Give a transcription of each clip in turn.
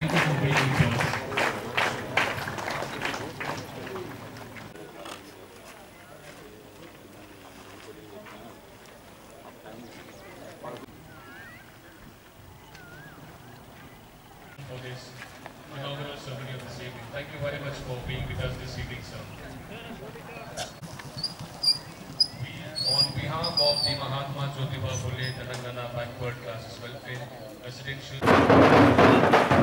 for this inaugural ceremony of this evening. Thank you very much for being with us this evening, sir. On behalf of the Mahatma Jyotiba Phule Telangana Backward Classes Welfare Residential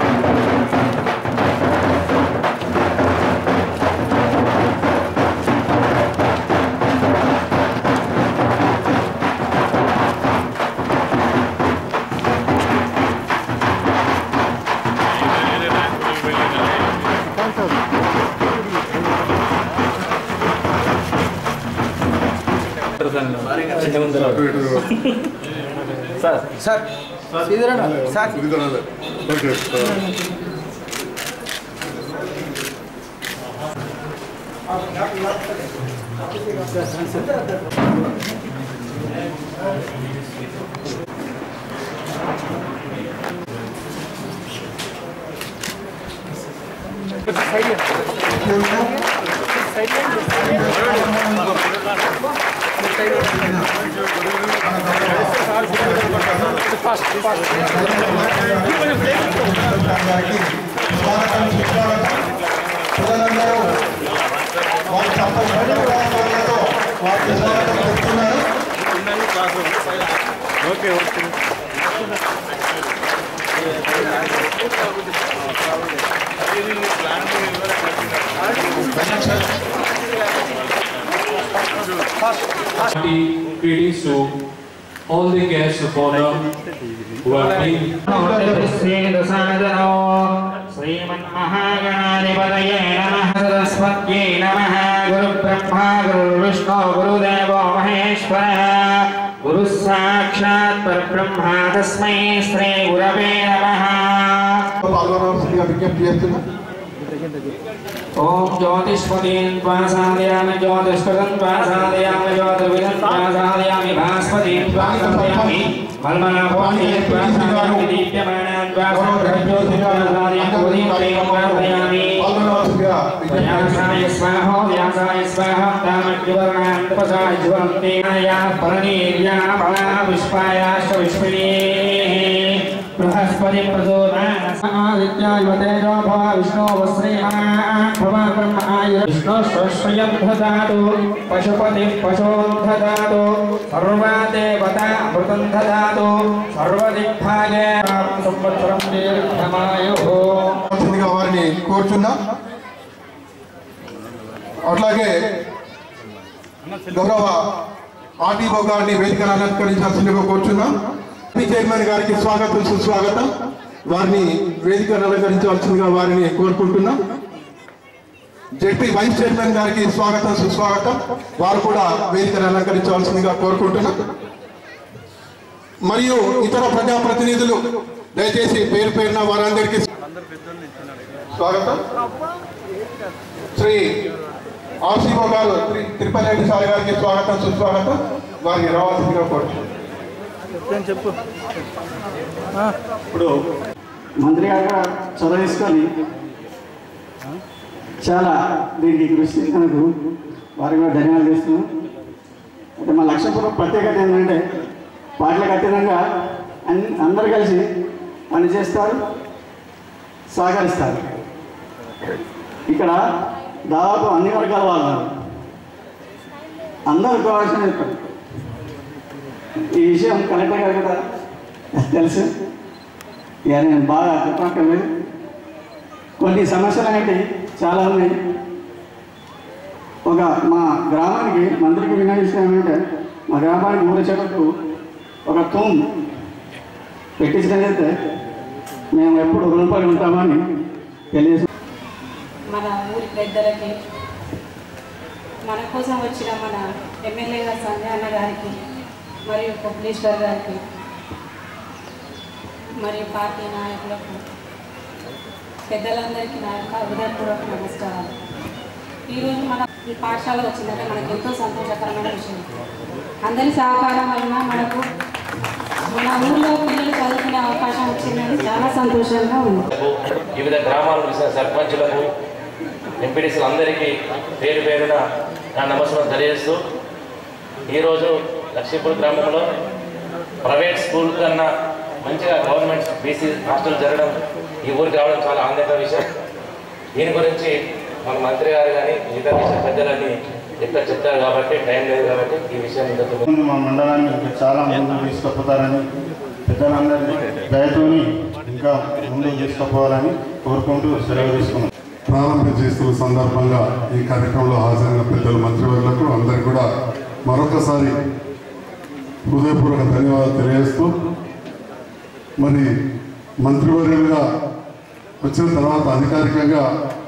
sir sir ఇదిరా sir okay Party greetings to all the guests of honor who have been श्रीमन्महागणाधिपतये नमः सरस्वत्यै नमः गुरुब्रह्मा गुरुर्विष्णु गुरुदेवो महेश्वरः गुरुः साक्षात् परब्रह्मा तस्मै श्रीगुरवे नमः పాల్గొనవలసిందిగా విజ్ఞప్తి చేస్తున్నా ॐ ज्योतिष्पतीन् त्वासादयामि ज्योतिष्पदन् त्वासादयामि ज्योतिर्विदन् त्वासादयामि भास्पतीन् त्वासादयामि मल्मनाभवानीन् त्वासादयामि दीप्यमानान् त्वासादयामि उदीप्तेन त्वासादयामि పాల్గొనవలసిందిగా విజ్ఞప్తి व्यासाय स्वाहो व्यासाय स्वाहा तामज्जुवर्णान् तपसाय ज्वलन्ति याः परनीर्या फला विश्वायाश्च विश्विनीः बृहस्पति प्रचोदयादित्याय तेजो भव विष्णो वश्रीमान् भव ब्रह्म आयुर विष्णो स्वयं ददातु पशुपतिः पशून् ददातु सर्वा देवता अमृतं ददातु सर्वदिग्भागे संवत्सरं दीर्घमायुः కావాల్సిందిగా వారిని కోరుచున్నా అట్లాగే గౌరవ ఆర్టీఓ గారిని వేదికను అలంకరించాల్సిందిగా కోరుచున్నా పి చైర్మన్ గారికి స్వాగతం సుస్వాగతం వారిని వేదికను అలంకరించవలసిందిగా వారిని కోరుకుంటున్నా జెడ్పీ వైస్ చైర్మన్ గారికి స్వాగతం సుస్వాగతం వారు కూడా వేదికను అలంకరించవలసిందిగా కోరుకుంటున్నా మరియు ఇతర ప్రజాప్రతినిధులు దయచేసి పేరు పేరున వారందరికీ స్వాగతం శ్రీ ఆర్సీఓ గారు శ్రీ తిరుపతి రెడ్డి సార్ గారికి స్వాగతం సుస్వాగతం వారిని రావాల్సిందిగా కోరుతున్నాను ఇప్పుడు మంత్రి గారు కూడా చొరవ తీసుకొని చాలా దీనికి కృషి చేసినందుకు వారికి కూడా ధన్యవాదాలు చేస్తున్నాం అయితే మా లక్ష్మీపురం ప్రత్యేకత ఏంటంటే పాటలు కట్టినాక అన్ అందరు కలిసి పని చేస్తారు సహకరిస్తారు ఇక్కడ దాదాపు అన్ని వర్గాల వాళ్ళు ఉన్నారు. అందరూ కావాల్సిన చెప్పారు ఈ విషయం కలెక్టర్ గారు కూడా తెలుసు ఇక నేను బాగా చెప్పక్కర్లేదు కొన్ని సమస్యలు అనేవి చాలా ఉన్నాయి ఒక మా గ్రామానికి మంత్రికి వినియోగిస్తాం ఏమంటే మా గ్రామానికి ఊరి చెట్లకు ఒక తూమ్ పెట్టించినట్లయితే మేము ఎప్పుడు రుణపడి ఉంటామని తెలియజేసి మన ఊరి పెద్దలకి మన కోసం వచ్చిన మన ఎమ్మెల్యే గారు సంజయ్ అన్న గారికి మరియు కొప్పలేశ్వర్ గారికి మరియు పార్టీ నాయకులకు పెద్దలందరికీ నా యొక్క హృదయపూర్వక నమస్కారాలు ఈరోజు మన ఈ పాఠశాల వచ్చిందంటే మనకు ఎంతో సంతోషకరమైన విషయం అందరి సహకారం వలన మనకు మన ఊర్లో పిల్లలు చదువుకునే అవకాశం వచ్చిందని చాలా చాలా సంతోషంగా ఉంది వివిధ గ్రామాల వివిధ సర్పంచులకు ఎంపీడీసీలు అందరికీ పేరు పేరున నా నమస్కారం తెలియజేస్తూ ఈరోజు లక్ష్మీపూర్ గ్రామంలో ప్రైవేట్ స్కూల్ కన్నా మంచిగా గవర్నమెంట్ బీసీ హాస్టల్ జరగడం ఈ ఊరికి రావడం చాలా ఆనందకర విషయం దీని గురించి మన మంత్రి గారు కానీ మిగతా విషయ పెద్దలని ఎక్కువ చెప్తారు కాబట్టి టైం లేదు కాబట్టి ఈ విషయం ఇంతకు ముందు మా మండలాన్ని ఇంకా చాలా ముందుకు తీసుకుపోతారని పెద్దలందరినీ దయతోని ఇంకా ముందుకు తీసుకుపోవాలని కోరుకుంటూ సెలవు తీసుకున్నాం ప్రారంభ చేస్తున్న సందర్భంగా ఈ కార్యక్రమంలో హాజరైన పెద్దల మంత్రివర్యులకు అందరికీ కూడా మరొకసారి హృదయపూర్వక ధన్యవాదాలు తెలియజేస్తూ మరి మంత్రివర్యులుగా వచ్చిన తర్వాత అధికారికంగా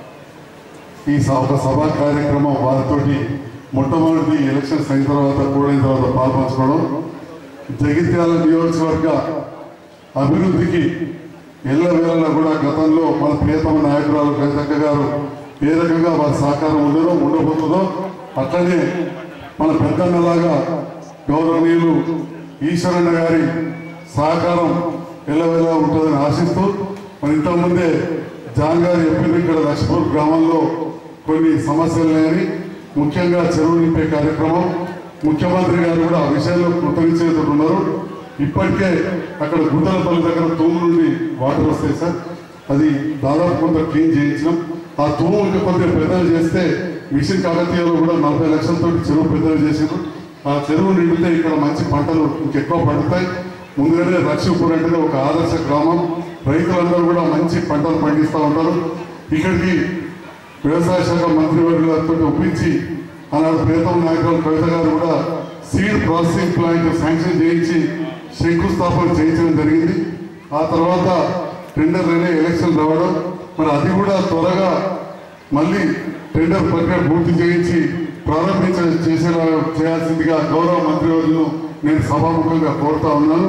ఈ స- ఒక సభా కార్యక్రమం వారితోటి మొట్టమొదటి ఎలక్షన్స్ అయిన తర్వాత కూడిన తర్వాత పాల్పంచుకోవడం జగిత్యాల నియోజకవర్గ అభివృద్ధికి ఎల్లవేళలా కూడా గతంలో మన ప్రియతమ నాయకురాలు కవితక్క గారు ఏ రకంగా వారి సహకారం ఉండదో ఉండబోతుందో అట్లనే మన పెద్దన్నలాగా గౌరవనీయులు ఈశ్వరన్న గారి సహకారం ఎల్లవేళలా ఉంటుందని ఆశిస్తూ మరి ఇంతకుముందే జాన్ గారు చెప్పింది ఇక్కడ లక్ష్మూర్ గ్రామంలో కొన్ని సమస్యలు లేని ముఖ్యంగా చెరువు నింపే కార్యక్రమం ముఖ్యమంత్రి గారు కూడా ఆ విషయంలో కృతజ్ఞతలు ఉన్నారు ఇప్పటికే అక్కడ గుంతలపల్లి దగ్గర తూము నుండి వాటర్ వస్తాయి సార్ అది దాదాపు కొంత క్లీన్ చేయించినాం ఆ తూము ఇంకా కొద్దిగా పెద్దలు చేస్తే మిషన్ కాకతీయలో కూడా నలభై లక్షలతో చెరువు పెద్దలు చేసారు ఆ చెరువు నిండితే ఇక్కడ మంచి పంటలు ఇంకెక్కువ పండుతాయి ముందుగానే లక్ష్మీపూర్ అంటే ఒక ఆదర్శ గ్రామం రైతులందరూ కూడా మంచి పంటలు పండిస్తూ ఉంటారు ఇక్కడికి వ్యవసాయ శాఖ మంత్రివర్యులతో ఒప్పించి ఆనాడు ప్రీతం నాయకులు కవిత గారు కూడా సీడ్ ప్రాసెసింగ్ ప్లాంట్ శాంక్షన్ చేయించి శంకుస్థాపన చేయించడం జరిగింది ఆ తర్వాత టెండర్ అనే ఎలక్షన్ రావడం మరి అది కూడా త్వరగా మళ్ళీ టెండర్ ప్రక్రియ పూర్తి చేయించి ప్రారంభించ చేసేలా చేయాల్సిందిగా గౌరవ మంత్రివర్యులను నేను సభాముఖంగా కోరుతా ఉన్నాను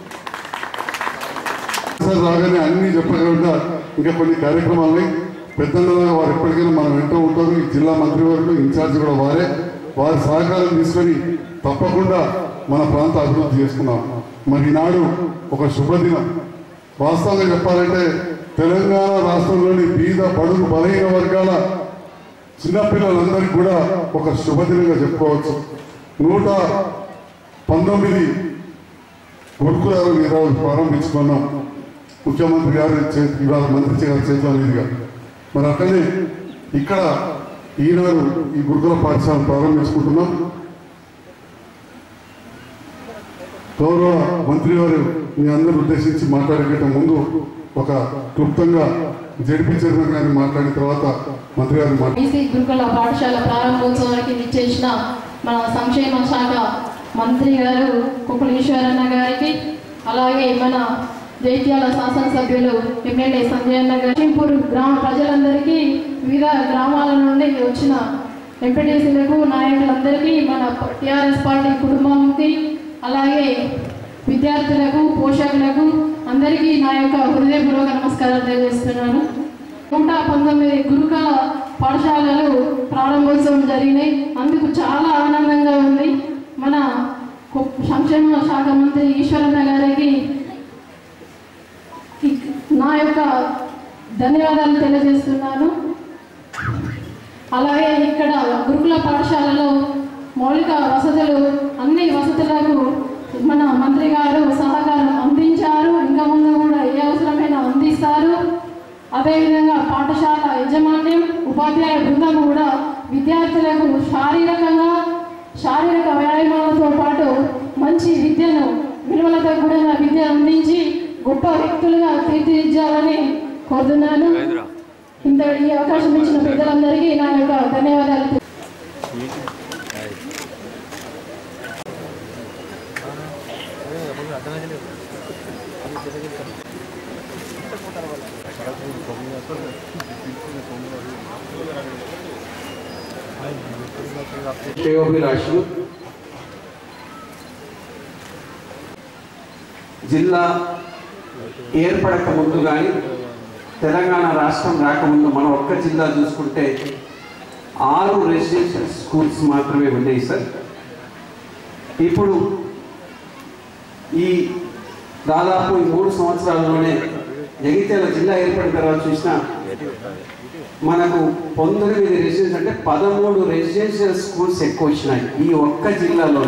సార్ రాగానే అన్ని చెప్పకుండా ఇంకా కొన్ని కార్యక్రమాలని పెద్దలుగా వారు ఎప్పటికైనా మనం వెంట ఉంటారు ఈ జిల్లా మంత్రివర్గం ఇన్ఛార్జ్ కూడా వారే వారి సహకారం తీసుకొని తప్పకుండా మన ప్రాంత అభివృద్ధి చేసుకున్నాం మరి ఈనాడు ఒక శుభదినం వాస్తవంగా చెప్పాలంటే తెలంగాణ రాష్ట్రంలోని బీద బడుగు బలహీన వర్గాల చిన్నపిల్లలందరికీ కూడా ఒక శుభదినంగా చెప్పుకోవచ్చు నూట పంతొమ్మిది గురుకులాలు ఈరోజు ప్రారంభించుకున్నాం ముఖ్యమంత్రి గారి చేతి ఇవాళ మంత్రి గారి చేతుల మీదుగా మరి అట్లనే ఇక్కడ ఈనాడు ఈ గురుకుల పాఠశాల ప్రారంభించుకుంటున్నాం గౌరవ మంత్రి వారు మీ అందరూ ఉద్దేశించి మాట్లాడేట ముందు ఒక క్లుప్తంగా జడిపి చైర్మన్ గారిని మాట్లాడిన తర్వాత మంత్రి గారిని మాట్లాడారు బీసీ గురుకుల పాఠశాల ప్రారంభోత్సవానికి విచ్చేసిన మన సంక్షేమ శాఖ మంత్రి గారు కుకులీశ్వరన్న గారికి అలాగే మన జైత్యాల శాసనసభ్యులు ఎమ్మెల్యే సంజయ్ అన్న గారు లక్ష్మీపూర్ గ్రామ ప్రజలందరికీ వివిధ గ్రామాల నుండి వచ్చిన ఎంపీటీసీలకు నాయకులందరికీ మన టీఆర్ఎస్ పార్టీ కుటుంబంకి అలాగే విద్యార్థులకు పోషకులకు అందరికీ నా యొక్క హృదయపూర్వక నమస్కారాలు తెలియజేస్తున్నాను నూట పంతొమ్మిది గురుకుల పాఠశాలలు ప్రారంభోత్సవం జరిగినాయి అందుకు చాలా ఆనందంగా ఉంది మన కు- సంక్షేమ శాఖ మంత్రి ఈశ్వరన్న గారికి ఇ- నా యొక్క ధన్యవాదాలు తెలియజేస్తున్నాను అలాగే ఇక్కడ గురుకుల పాఠశాలలో మౌలిక వసతులు అన్ని వసతులకు మన మంత్రి గారు సహకారం అందించారు ఇంకా ముందు కూడా ఏ అవసరమైన అందిస్తారు అదేవిధంగా పాఠశాల యాజమాన్యం ఉపాధ్యాయ బృందం కూడా విద్యార్థులకు శారీరకంగా శారీరక వ్యాయామాలతో పాటు మంచి విద్యను విలువలతో కూడిన విద్య అందించి గొప్ప వ్యక్తులుగా తీర్చిదిద్దాలని కోరుతున్నాను ఇంత ఈ అవకాశం ఇచ్చిన పెద్దలందరికీ నా యొక్క ధన్యవాదాలు శ్రేయోభిలాషులు జిల్లా ఏర్పడక ముందు కానీ తెలంగాణ రాష్ట్రం రాకముందు మనం ఒక్క జిల్లా చూసుకుంటే ఆరు రెసిడెన్షియల్ స్కూల్స్ మాత్రమే ఉన్నాయి సార్ ఇప్పుడు ఈ దాదాపు ఈ మూడు సంవత్సరాల్లోనే జగిత్యాల జిల్లా ఏర్పడిన తర్వాత చూసినా మనకు పంతొమ్మిది రెసిడెన్స్ అంటే పదమూడు రెసిడెన్షియల్ స్కూల్స్ ఎక్కువ వచ్చినాయి ఈ ఒక్క జిల్లాలో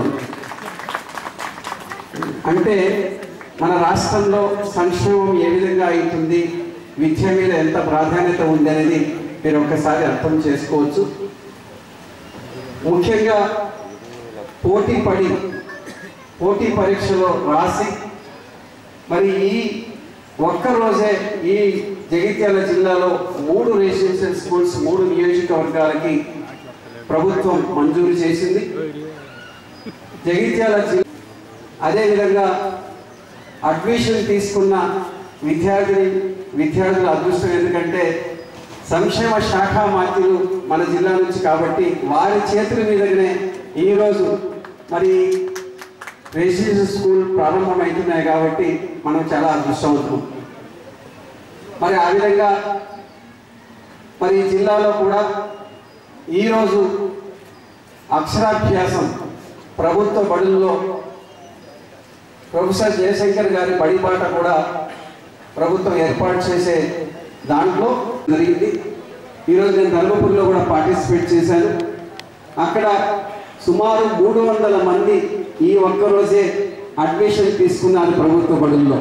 అంటే మన రాష్ట్రంలో సంక్షేమం ఏ విధంగా అవుతుంది విద్య మీద ఎంత ప్రాధాన్యత ఉంది అనేది మీరు ఒక్కసారి అర్థం చేసుకోవచ్చు ముఖ్యంగా పోటీ పడి పోటీ పరీక్షలో రాసి మరి ఈ ఒక్క రోజే ఈ జగిత్యాల జిల్లాలో మూడు రెసిడెన్షియల్ స్కూల్స్ మూడు నియోజకవర్గాలకి ప్రభుత్వం మంజూరు చేసింది జగిత్యాల జిల్లా అదేవిధంగా అడ్మిషన్ తీసుకున్న విద్యార్థిని విద్యార్థుల అదృష్టం ఎందుకంటే సంక్షేమ శాఖ మాత్రులు మన జిల్లా నుంచి కాబట్టి వారి చేతుల మీదనే ఈరోజు మరి రెసిడెన్షియల్ స్కూల్ ప్రారంభమవుతున్నాయి కాబట్టి మనం చాలా అదృష్టవంతులు మరి ఆ విధంగా మరి ఈ జిల్లాలో కూడా ఈరోజు అక్షరాభ్యాసం ప్రభుత్వ బడుల్లో ప్రొఫెసర్ జయశంకర్ గారి బడిపాట కూడా ప్రభుత్వం ఏర్పాటు చేసే దాంట్లో జరిగింది ఈరోజు నేను ధర్మపురిలో కూడా పార్టిసిపేట్ చేశాను అక్కడ సుమారు మూడు వందల మంది ఈ ఒక్క రోజే అడ్మిషన్ తీసుకున్నారు ప్రభుత్వ బడుల్లో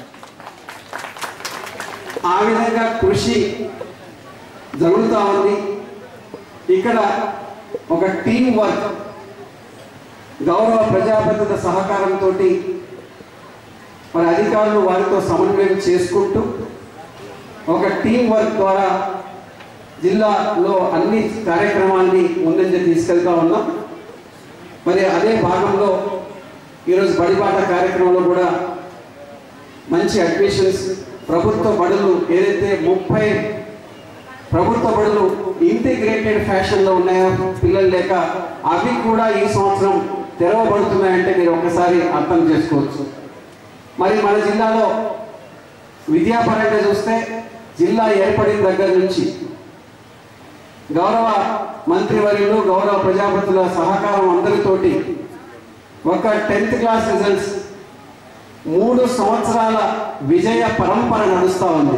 ఆ విధంగా కృషి జరుగుతూ ఉంది ఇక్కడ ఒక టీం వర్క్ గౌరవ ప్రజాప్రతినిధుల సహకారంతో మరి అధికారులు వారితో సమన్వయం చేసుకుంటూ ఒక టీం వర్క్ ద్వారా జిల్లాలో అన్ని కార్యక్రమాల్ని ముందంజ తీసుకెళ్తా ఉన్నాం మరి అదే భాగంలో ఈరోజు బడిబాట కార్యక్రమంలో కూడా మంచి అడ్మిషన్స్ ప్రభుత్వ బడులు ఏదైతే ముప్పై ప్రభుత్వ బడులు ఇంటిగ్రేటెడ్ ఫ్యాషన్లో ఉన్నాయో పిల్లలు లేక అవి కూడా ఈ సంవత్సరం తెరవబడుతున్నాయంటే మీరు ఒకసారి అర్థం చేసుకోవచ్చు మరి మన జిల్లాలో విద్యాపరంగా చూస్తే జిల్లా ఏర్పడిన దగ్గర నుంచి గౌరవ మంత్రివర్యులు గౌరవ ప్రజాపతుల సహకారం అందరితోటి ఒక టెన్త్ క్లాస్ రిజల్ట్స్ మూడు సంవత్సరాల విజయ పరంపర నడుస్తూ ఉంది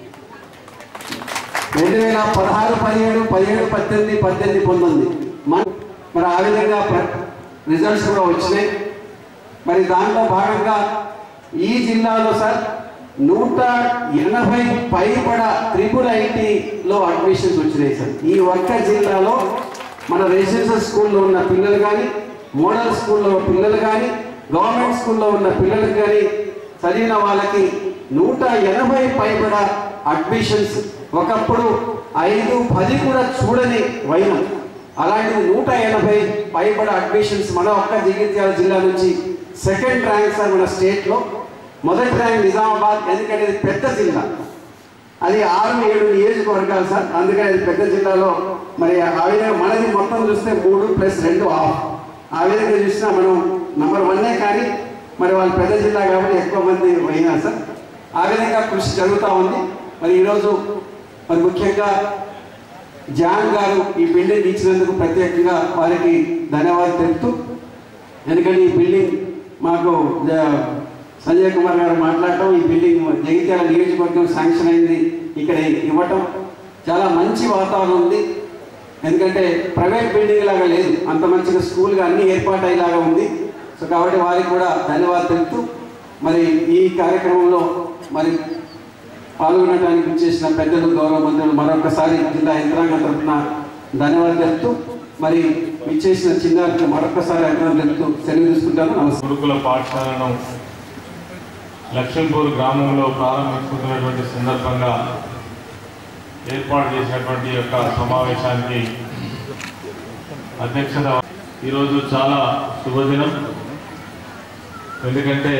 రెండు వేల పదహారు పదిహేడు పదిహేడు పద్దెనిమిది పద్దెనిమిది పంతొమ్మిది మన మరి ఆ విధంగా రిజల్ట్స్ కూడా వచ్చినాయి మరి దాంట్లో భాగంగా ఈ జిల్లాలో సార్ నూట ఎనభై పైబడ త్రిపుల్ ఐటీలో అడ్మిషన్స్ వచ్చినాయి సార్ ఈ ఒక్క జిల్లాలో మన రెసిడెన్షియల్ స్కూల్లో ఉన్న పిల్లలు కానీ మోడల్ స్కూల్లో పిల్లలు కానీ గవర్నమెంట్ స్కూల్లో ఉన్న పిల్లలకు కానీ చదివిన వాళ్ళకి నూట ఎనభై పైబడ అడ్మిషన్స్ ఒకప్పుడు ఐదు పది కూడా చూడని వైనం అలాంటిది నూట ఎనభై పైబడ అడ్మిషన్స్ మన ఒక్క జగిత్యాల జిల్లా నుంచి సెకండ్ ర్యాంక్ సార్ మన స్టేట్లో మొదటి ర్యాంక్ నిజామాబాద్ ఎందుకంటే ఇది పెద్ద జిల్లా అది ఆరు ఏడు నియోజకవర్గాలు సార్ అందుకని అది పెద్ద జిల్లాలో మరి ఆ విధంగా మనది మొత్తం చూస్తే మూడు ప్లస్ రెండు ఆఫ్ ఆ విధంగా చూసినా మనం నంబర్ వన్నే కానీ మరి వాళ్ళు పెద్ద జిల్లా కాబట్టి ఎక్కువ మంది అయినా సార్ ఆ విధంగా కృషి జరుగుతూ ఉంది మరి ఈరోజు మరి ముఖ్యంగా జాన్ గారు ఈ బిల్డింగ్ ఇచ్చినందుకు ప్రత్యేకంగా వారికి ధన్యవాదాలు తెలుపుతూ ఎందుకంటే ఈ బిల్డింగ్ మాకు జ- సంజయ్ కుమార్ గారు మాట్లాడటం ఈ బిల్డింగ్ జగిత్యాల నియోజకవర్గం శాంక్షన్ అయింది ఇక్కడ ఇవ్వటం చాలా మంచి వాతావరణం ఉంది ఎందుకంటే ప్రైవేట్ బిల్డింగ్ లాగా లేదు అంత మంచిగా స్కూల్గా అన్ని ఏర్పాటు అయ్యేలాగా ఉంది సో కాబట్టి వారికి కూడా ధన్యవాదాలు తెలుపుతూ మరి ఈ కార్యక్రమంలో మరి పాల్గొనడానికి చేసిన పెద్దలు గౌరవ మంత్రులు మరొకసారి జిల్లా యంత్రాంగం తరఫున ధన్యవాదాలు తెలుపుతూ మరి విచ్చేసిన చిన్నారికి మరొకసారి అభినందనలు తెలుపుతూ సెలవు తీసుకుంటాను నమస్కారం గురుకుల పాఠశాలను లక్ష్మీపూర్ గ్రామంలో ప్రారంభించుకుంటున్నటువంటి సందర్భంగా ఏర్పాటు చేసినటువంటి ఈ యొక్క సమావేశానికి అధ్యక్షత ఈరోజు చాలా శుభదినం ఎందుకంటే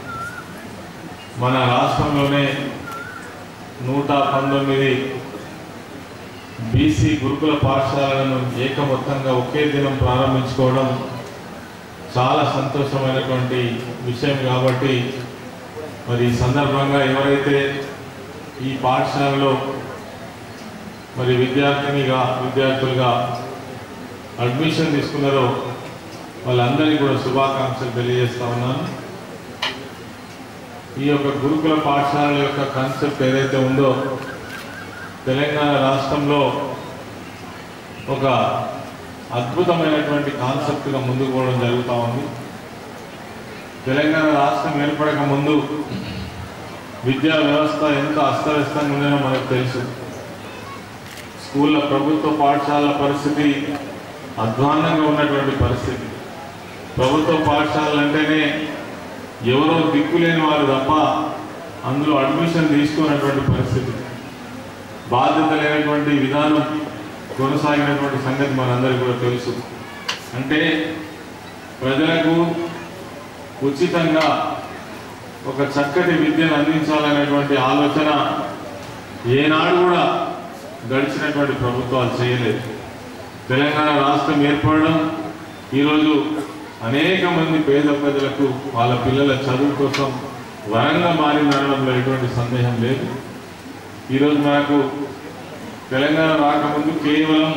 మన రాష్ట్రంలోనే నూట పంతొమ్మిది బీసీ గురుకుల పాఠశాలలను ఏకమొత్తంగా ఒకే దినం ప్రారంభించుకోవడం చాలా సంతోషమైనటువంటి విషయం కాబట్టి మరి ఈ సందర్భంగా ఎవరైతే ఈ పాఠశాలలో మరి విద్యార్థినిగా విద్యార్థులుగా అడ్మిషన్ తీసుకున్నారో వాళ్ళందరికీ కూడా శుభాకాంక్షలు తెలియజేస్తా ఉన్నాను ఈ యొక్క గురుకుల పాఠశాలల యొక్క కాన్సెప్ట్ ఏదైతే ఉందో తెలంగాణ రాష్ట్రంలో ఒక అద్భుతమైనటువంటి కాన్సెప్ట్గా ముందుకు పోవడం జరుగుతూ ఉంది తెలంగాణ రాష్ట్రం ఏర్పడక ముందు విద్యా వ్యవస్థ ఎంత అస్తవ్యస్తంగా ఉందో మనకు తెలుసు స్కూళ్ళ ప్రభుత్వ పాఠశాలల పరిస్థితి అధ్వాన్నంగా ఉన్నటువంటి పరిస్థితి ప్రభుత్వ పాఠశాలలు అంటేనే ఎవరో దిక్కులేని వారు తప్ప అందులో అడ్మిషన్ తీసుకున్నటువంటి పరిస్థితి బాధ్యత లేనటువంటి విధానం కొనసాగినటువంటి సంగతి మనందరికీ కూడా తెలుసు అంటే ప్రజలకు ఉచితంగా ఒక చక్కటి విద్యను అందించాలనేటువంటి ఆలోచన ఏనాడు కూడా గడిచినటువంటి ప్రభుత్వాలు చేయలేదు తెలంగాణ రాష్ట్రం ఏర్పడడం ఈరోజు అనేక మంది పేద ప్రజలకు వాళ్ళ పిల్లల చదువు కోసం వరంగా మారిందనడంలో ఎటువంటి సందేహం లేదు ఈరోజు మనకు తెలంగాణ రాకముందు కేవలం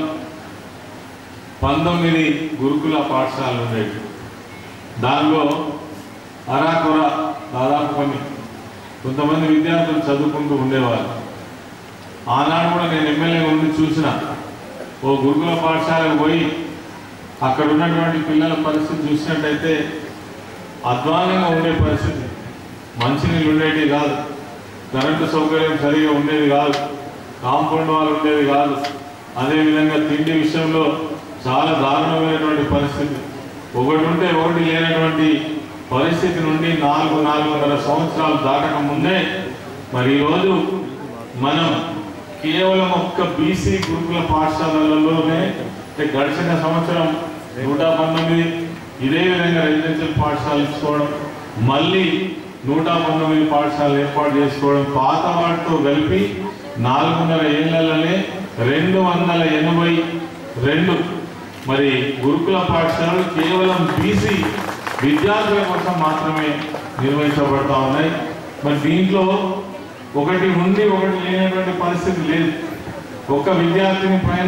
పంతొమ్మిది గురుకుల పాఠశాలలు ఉండేవి దానిలో అరాకొర దాదాపు కొన్ని కొంతమంది విద్యార్థులు చదువుకుంటూ ఉండేవారు ఆనాడు కూడా నేను ఎమ్మెల్యే ఉండి చూసిన ఓ గురుకుల పాఠశాలకు పోయి అక్కడ ఉన్నటువంటి పిల్లల పరిస్థితి చూసినట్టయితే అధ్వానంగా ఉండే పరిస్థితి మంచినీళ్ళు ఉండేవి కాదు కరెంటు సౌకర్యం సరిగా ఉండేది కాదు కాంపౌండ్ వాళ్ళు ఉండేది కాదు అదేవిధంగా తిండి విషయంలో చాలా దారుణమైనటువంటి పరిస్థితి ఒకటి ఉంటే ఒకటి లేనటువంటి పరిస్థితి నుండి నాలుగు నాలుగున్నర సంవత్సరాలు దాటక ముందే మరి ఈరోజు మనం కేవలం ఒక్క బీసీ గురుకుల పాఠశాలలలోనే అంటే గడిచిన సంవత్సరం నూట పంతొమ్మిది ఇదే విధంగా రెసిడెన్షియల్ పాఠశాలలు ఇచ్చుకోవడం మళ్ళీ నూట పంతొమ్మిది పాఠశాలలు ఏర్పాటు చేసుకోవడం పాత వాటితో కలిపి నాలుగున్నర ఏళ్లలోనే రెండు వందల ఎనభై రెండు మరి గురుకుల పాఠశాలలు కేవలం బీసీ విద్యార్థుల కోసం మాత్రమే నిర్వహించబడతా ఉన్నాయి మరి దీంట్లో ఒకటి ఉండి ఒకటి లేనటువంటి పరిస్థితి లేదు ఒక విద్యార్థిని పైన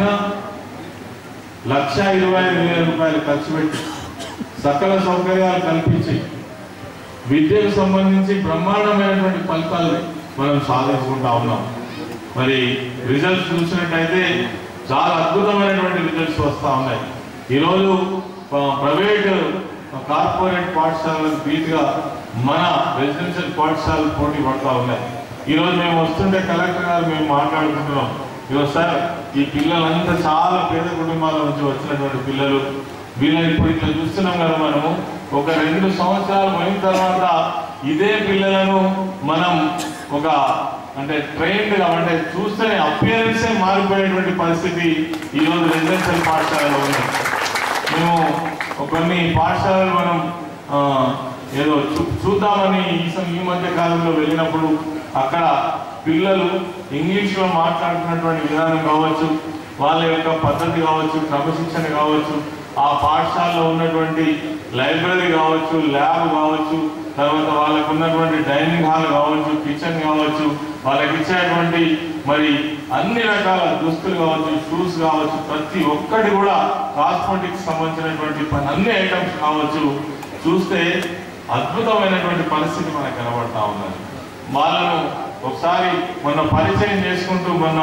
లక్ష ఇరవై ఐదు వేల రూపాయలు ఖర్చు పెట్టి సకల సౌకర్యాలు కల్పించి విద్యకు సంబంధించి బ్రహ్మాండమైనటువంటి ఫలితాలు మనం సాధించుకుంటా ఉన్నాం మరి రిజల్ట్స్ చూసినట్టయితే చాలా అద్భుతమైనటువంటి రిజల్ట్స్ వస్తూ ఉన్నాయి ఈరోజు ఆ, ప్రైవేట్ కార్పొరేట్ పాఠశాలలకు ధీటుగా మన రెసిడెన్షియల్ పాఠశాలలు పోటీ పడతా ఉన్నాయి ఈరోజు మేము వస్తుంటే కలెక్టర్ గారు మేము మాట్లాడుకుంటున్నాం ఈరోజు సార్ ఈ పిల్లలంతా చాలా పేద కుటుంబాల నుంచి వచ్చినటువంటి పిల్లలు వీళ్ళని ఇప్పుడు ఇట్లా చూస్తున్నాం కదా మనము ఒక రెండు సంవత్సరాలు పోయిన తర్వాత ఇదే పిల్లలను మనం ఒక అంటే ట్రైన్డ్ అంటే చూస్తేనే అపియరెన్సే మారిపోయేటువంటి పరిస్థితి ఈరోజు రెసిడెన్షియల్ పాఠశాలలో ఉంది మేము కొన్ని పాఠశాలలు మనం ఆ, ఏదో చూ- చూద్దామని ఈ సం- ఈ మధ్య కాలంలో వెళ్ళినప్పుడు అక్కడ పిల్లలు ఇంగ్లీష్లో మాట్లాడుతున్నటువంటి విధానం కావచ్చు వాళ్ళ యొక్క పద్ధతి కావచ్చు క్రమశిక్షణ కావచ్చు ఆ పాఠశాలలో ఉన్నటువంటి లైబ్రరీ కావచ్చు ల్యాబ్ కావచ్చు తర్వాత వాళ్ళకు ఉన్నటువంటి డైనింగ్ హాల్ కావచ్చు కిచెన్ కావచ్చు వాళ్ళకి ఇచ్చేటువంటి మరి అన్ని రకాల దుస్తులు కావచ్చు షూస్ కావచ్చు ప్రతి ఒక్కటి కూడా కాస్మెటిక్స్ సంబంధించినటువంటి ప- అన్ని ఐటమ్స్ కావచ్చు చూస్తే అద్భుతమైనటువంటి పరిస్థితి మనకు కనబడతా ఉన్నది వాళ్ళను ఒకసారి మొన్న పరిచయం చేసుకుంటూ మొన్న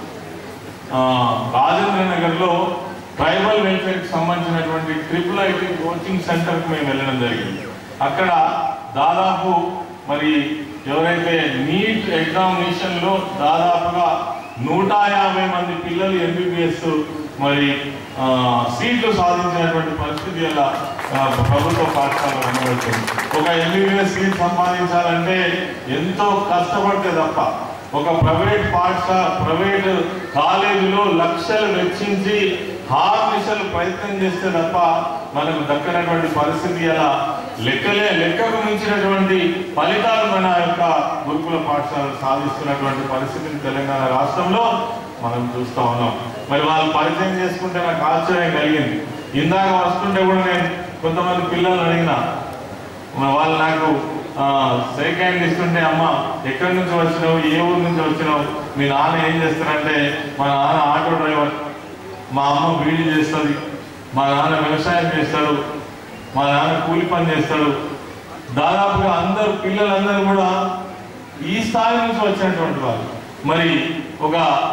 ఆ, రాజేంద్ర నగర్లో ట్రైబల్ వెల్ఫేర్కి సంబంధించినటువంటి ట్రిపుల్ ఐటీ కోచింగ్ సెంటర్కి మేము వెళ్ళడం జరిగింది అక్కడ దాదాపు మరి ఎవరైతే నీట్ ఎగ్జామినేషన్లో దాదాపుగా నూట యాభై మంది పిల్లలు ఎంబీబీఎస్ మరి ఆ, సీట్లు సాధించినటువంటి పరిస్థితి అలా ఆ, ప్రభుత్వ పాఠశాలలో కనబడుతుంది ఒక ఎంబీబీఎస్ సీట్ సంపాదించాలంటే ఎంతో కష్టపడితే తప్ప ఒక ప్రైవేట్ పాఠశాల ప్రైవేట్ కాలేజీలో లక్షలు వెచ్చించి హార్నిషలు ప్రయత్నం చేస్తే తప్ప మనకు దక్కనటువంటి పరిస్థితి అలా లెక్కలే లెక్కకు మించినటువంటి ఫలితాలు మన యొక్క గురుకుల పాఠశాలలు సాధిస్తున్నటువంటి పరిస్థితిని తెలంగాణ రాష్ట్రంలో మనం చూస్తా ఉన్నాం మరి వాళ్ళు పరిచయం చేసుకుంటే నాకు ఆశ్చర్యం కలిగింది ఇందాక వస్తుంటే కూడా నేను కొంతమంది పిల్లల్ని అడిగిన మా వాళ్ళు నాకు సెకండ్ హ్యాండ్ ఇస్తుంటే అమ్మ ఎక్కడి నుంచి వచ్చినావు ఏ ఊరు నుంచి వచ్చినావు మీ నాన్న ఏం చేస్తారంటే మా నాన్న ఆటో డ్రైవర్ మా అమ్మ బీడీ చేస్తుంది మా నాన్న వ్యవసాయం చేస్తాడు మా నాన్న కూలి పని చేస్తాడు దాదాపుగా అందరు పిల్లలందరూ కూడా ఈ స్థాయి నుంచి వచ్చినటువంటి వాళ్ళు మరి ఒక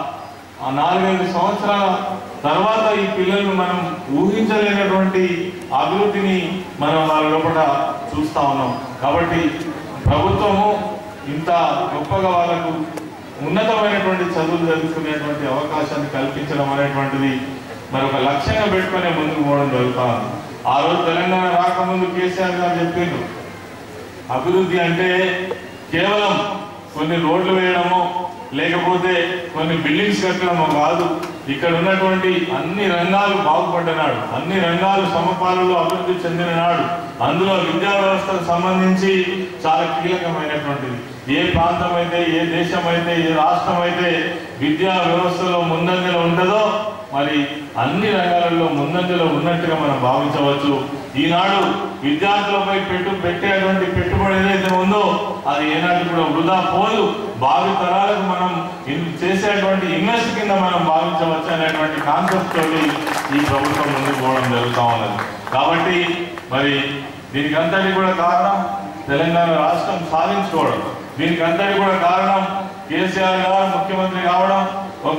ఆ నాలుగైదు సంవత్సరాల తర్వాత ఈ పిల్లలను మనం ఊహించలేనటువంటి అభివృద్ధిని మనం వాళ్ళ లోపల చూస్తా ఉన్నాం కాబట్టి ప్రభుత్వము ఇంత గొప్పగా వాళ్ళకు ఉన్నతమైనటువంటి చదువులు చదువుకునేటువంటి అవకాశాన్ని కల్పించడం అనేటువంటిది మరి ఒక లక్ష్యంగా పెట్టుకునే ముందుకు పోవడం జరుగుతా ఉంది. ఆ రోజు తెలంగాణ రాకముందు కేసీఆర్ గారు చెప్పిండ్రు అభివృద్ధి అంటే కేవలం కొన్ని రోడ్లు వేయడమో లేకపోతే కొన్ని బిల్డింగ్స్ కట్టడమో కాదు ఇక్కడ ఉన్నటువంటి అన్ని రంగాలు బాగుపడ్డనాడు అన్ని రంగాలు సమపాలలో అభివృద్ధి చెందిన నాడు అందులో విద్యా వ్యవస్థకు సంబంధించి చాలా కీలకమైనటువంటిది ఏ ప్రాంతం అయితే ఏ దేశం అయితే ఏ రాష్ట్రం అయితే విద్యా వ్యవస్థలో ముందంజలో ఉంటుందో మరి అన్ని రంగాలలో ముందంజలో ఉన్నట్టుగా మనం భావించవచ్చు ఈనాడు విద్యార్థులపై పెట్టు పెట్టేటువంటి పెట్టుబడి ఏదైతే ఉందో అది ఏనాటి కూడా వృధా పోదు భావి తరాలకు మనం ఇన్- చేసేటువంటి ఇన్వెస్ట్ కింద మనం భావించవచ్చు అనేటువంటి కాన్సెప్ట్ తోటి ఈ ప్రభుత్వం ముందుకు పోవడం జరుగుతూ ఉన్నది కాబట్టి మరి దీనికి అంతటి కూడా కారణం తెలంగాణ రాష్ట్రం సాధించుకోవడం దీనికి అంతటి కూడా కారణం కేసీఆర్ గారు ముఖ్యమంత్రి కావడం ఒక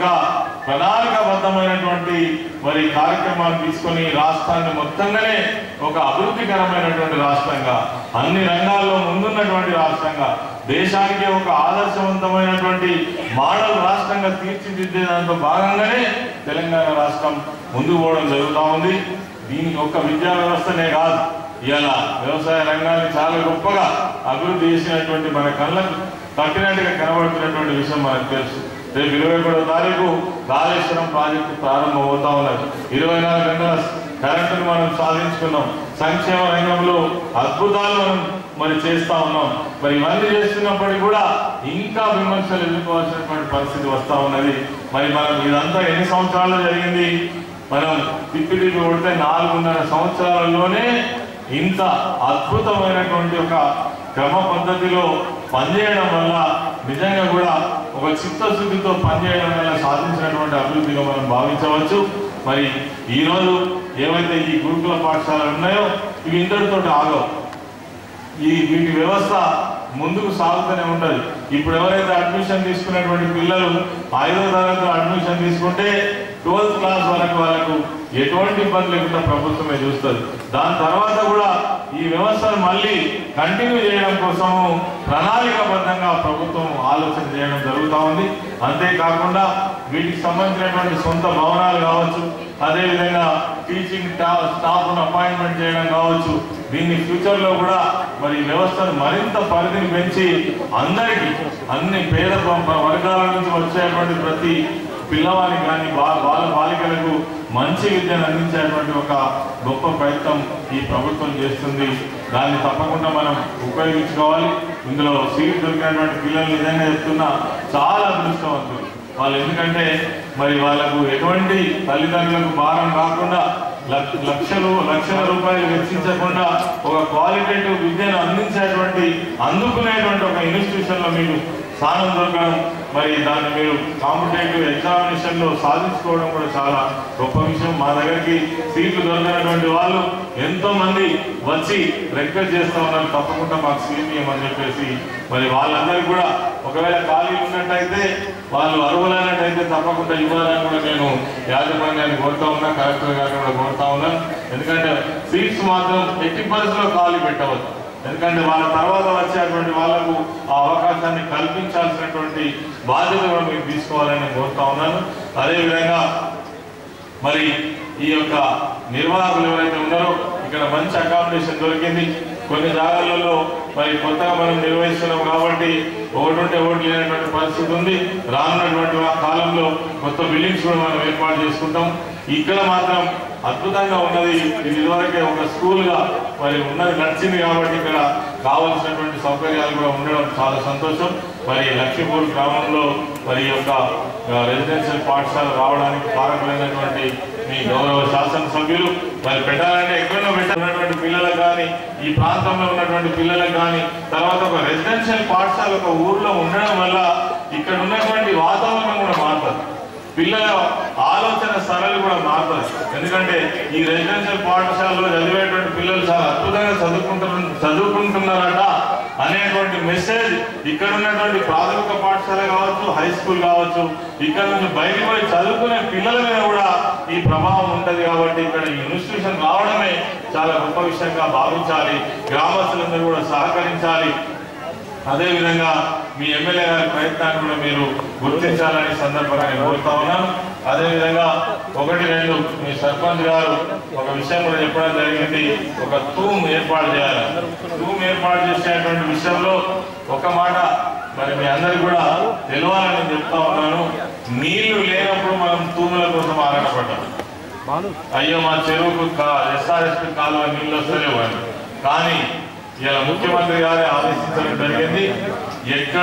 ప్రణాళికాబద్ధమైనటువంటి మరి కార్యక్రమాలు తీసుకొని రాష్ట్రాన్ని మొత్తంగానే ఒక అభివృద్ధికరమైనటువంటి రాష్ట్రంగా అన్ని రంగాల్లో ముందున్నటువంటి రాష్ట్రంగా దేశానికి ఒక ఆదర్శవంతమైనటువంటి మోడల్ రాష్ట్రంగా తీర్చిదిద్దే దాంట్లో భాగంగానే తెలంగాణ రాష్ట్రం ముందుకు పోవడం జరుగుతూ ఉంది దీనికి ఒక్క విద్యా వ్యవస్థనే కాదు ఇవాళ వ్యవసాయ రంగాన్ని చాలా గొప్పగా అభివృద్ధి చేసినటువంటి మన కళ్ళకు కట్టినట్టుగా కనబడుతున్నటువంటి విషయం మనకు తెలుసు రేపు ఇరవై మూడో తారీఖు కాళేశ్వరం ప్రాజెక్టు ప్రారంభమవుతా ఉన్నది ఇరవై నాలుగు గంటల కరెంటును మనం సాధించుకున్నాం సంక్షేమ రంగంలో అద్భుతాలు మనం మరి చేస్తా ఉన్నాం మరి ఇవన్నీ చేస్తున్నప్పటికీ కూడా ఇంకా విమర్శలు ఎదుర్కోవాల్సినటువంటి పరిస్థితి వస్తా ఉన్నది మరి మనం ఇదంతా ఎన్ని సంవత్సరాల్లో జరిగింది మనం తిప్పి తిప్పి కొడితే నాలుగున్నర సంవత్సరాలలోనే ఇంత అద్భుతమైనటువంటి ఒక క్రమ పద్ధతిలో పనిచేయడం వల్ల నిజంగా కూడా ఒక చిత్తశుద్ధితో పనిచేయడం వల్ల సాధించినటువంటి అభివృద్ధిగా మనం భావించవచ్చు మరి ఈరోజు ఏవైతే ఈ గురుకుల పాఠశాలలు ఉన్నాయో ఇవి ఇంతటితో ఆగవు ఈ వీటి వ్యవస్థ ముందుకు సాగుతూనే ఉంటది ఇప్పుడు ఎవరైతే అడ్మిషన్ తీసుకున్నటువంటి పిల్లలు ఐదో తరగతిలో అడ్మిషన్ తీసుకుంటే ట్వెల్త్ క్లాస్ వరకు వాళ్ళకు ఎటువంటి ఇబ్బంది లేకుండా ప్రభుత్వమే చూస్తుంది దాని తర్వాత కూడా ఈ వ్యవస్థను మళ్ళీ కంటిన్యూ చేయడం కోసము ప్రణాళికాబద్ధంగా ప్రభుత్వం ఆలోచన చేయడం జరుగుతూ ఉంది అంతేకాకుండా వీటికి సంబంధించినటువంటి సొంత భవనాలు కావచ్చు అదేవిధంగా టీచింగ్ స్టాఫ్ అపాయింట్మెంట్ చేయడం కావచ్చు దీన్ని ఫ్యూచర్ లో కూడా మరి ఈ వ్యవస్థను మరింత పరిధిని పెంచి అందరికీ అన్ని పేద ప- వర్గాల నుంచి వచ్చేటువంటి ప్రతి పిల్లవానికి కానీ బా బాల బాలికలకు మంచి విద్యను అందించేటువంటి ఒక గొప్ప ప్రయత్నం ఈ ప్రభుత్వం చేస్తుంది దాన్ని తప్పకుండా మనం ఉపయోగించుకోవాలి ఇందులో సీట్ దొరికినటువంటి పిల్లలు నిజంగా చెప్తున్నా చాలా అదృష్టవంతులు వాళ్ళు ఎందుకంటే మరి వాళ్ళకు ఎటువంటి తల్లిదండ్రులకు భారం కాకుండా లక్ష- లక్షలు లక్షల రూపాయలు వెచ్చించకుండా ఒక క్వాలిటేటివ్ విద్యను అందించేటువంటి అందుకునేటువంటి ఒక ఇన్స్టిట్యూషన్ లో మీకు స్థానం దొరకడం మరి దాన్ని మీరు కాంపిటేటివ్ ఎగ్జామినేషన్ లో సాధించుకోవడం కూడా చాలా గొప్ప విషయం మా దగ్గరికి సీట్లు దొరకనటువంటి వాళ్ళు ఎంతో మంది వచ్చి రిక్వెస్ట్ చేస్తా ఉన్నారు తప్పకుండా మాకు సీట్ ఇవ్వమని చెప్పేసి మరి వాళ్ళందరికీ కూడా ఒకవేళ ఖాళీ ఉన్నట్టయితే వాళ్ళు అర్హులైనట్టయితే తప్పకుండా ఇవ్వాలని కూడా నేను యాజమాన్యాన్ని కోరుతా ఉన్నా కలెక్టర్ గారిని కూడా కోరుతా ఉన్నాను ఎందుకంటే సీట్స్ మాత్రం ఎట్టి పరిస్థితుల్లో ఖాళీ పెట్టవద్దు ఎందుకంటే వాళ్ళ తర్వాత వచ్చేటువంటి వాళ్ళకు ఆ అవకాశాన్ని కల్పించాల్సినటువంటి బాధ్యత కూడా మీరు తీసుకోవాలని నేను కోరుతా ఉన్నాను అదేవిధంగా మరి ఈ యొక్క నిర్వాహకులు ఎవరైతే ఉన్నారో ఇక్కడ మంచి అకామిడేషన్ దొరికింది కొన్ని జాగాలలో మరి కొత్తగా మనం నిర్వహిస్తున్నాం కాబట్టి ఒకటి ఉంటే ఒకటి లేనటువంటి పరిస్థితి ఉంది రానున్నటువంటి ఆ కాలంలో కొత్త బిల్డింగ్స్ కూడా మనం ఏర్పాటు చేసుకుంటాం ఇక్కడ మాత్రం అద్భుతంగా ఉన్నది ఇది ఇదివరకే ఒక స్కూల్ గా మరి ఉన్నది నడిచింది కాబట్టి ఇక్కడ కావలసినటువంటి సౌకర్యాలు కూడా ఉండడం చాలా సంతోషం మరి లక్ష్మీపూర్ గ్రామంలో మరి ఈ యొక్క రెసిడెన్షియల్ పాఠశాల రావడానికి కారకులైనటువంటి మీ గౌరవ శాసనసభ్యులు మరి పెట్టాలంటే ఎక్కడో పెట్టినటువంటి పిల్లలకు కానీ ఈ ప్రాంతంలో ఉన్నటువంటి పిల్లలకు కానీ తర్వాత ఒక రెసిడెన్షియల్ పాఠశాల ఒక ఊర్లో ఉండడం వల్ల ఇక్కడ ఉన్నటువంటి వాతావరణం కూడా మారుతుంది పిల్లల ఆలోచన సరళి కూడా మారుతుంది ఎందుకంటే ఈ రెసిడెన్షియల్ పాఠశాలలో చదివేటువంటి పిల్లలు చాలా అద్భుతంగా చదువుకుంటున్న చదువుకుంటున్నారట అనేటువంటి మెసేజ్ ఇక్కడ ఉన్నటువంటి ప్రాథమిక పాఠశాల కావచ్చు హై స్కూల్ కావచ్చు ఇక్కడ నుంచి బయటికి పోయి చదువుకునే పిల్లల మీద కూడా ఈ ప్రభావం ఉంటది కాబట్టి ఇక్కడ ఈ ఇన్స్టిట్యూషన్ రావడమే చాలా గొప్ప విషయంగా భావించాలి గ్రామస్తులందరూ కూడా సహకరించాలి అదేవిధంగా మీ ఎమ్మెల్యే గారి ప్రయత్నాన్ని కూడా మీరు గుర్తించాలని సందర్భంగా నేను కోరుతా ఉన్నాను అదేవిధంగా ఒకటి రెండు మీ సర్పంచ్ గారు ఒక విషయం కూడా చెప్పడం జరిగింది ఒక తూమ్ ఏర్పాటు చేయాలి తూమ్ ఏర్పాటు చేసేటువంటి విషయంలో ఒక మాట మరి మీ అందరికి కూడా తెలియాలని నేను చెప్తా ఉన్నాను నీళ్లు లేనప్పుడు మనం తూముల కోసం ఆరాటపడ్డాం అయ్యో మా చెరువుకు ఎస్ఆర్ఎస్పి కాలువ నీళ్ళు వస్తలేవు అని కానీ ఇలా ముఖ్యమంత్రి గారే ఆదేశించడం జరిగింది ఎక్కడ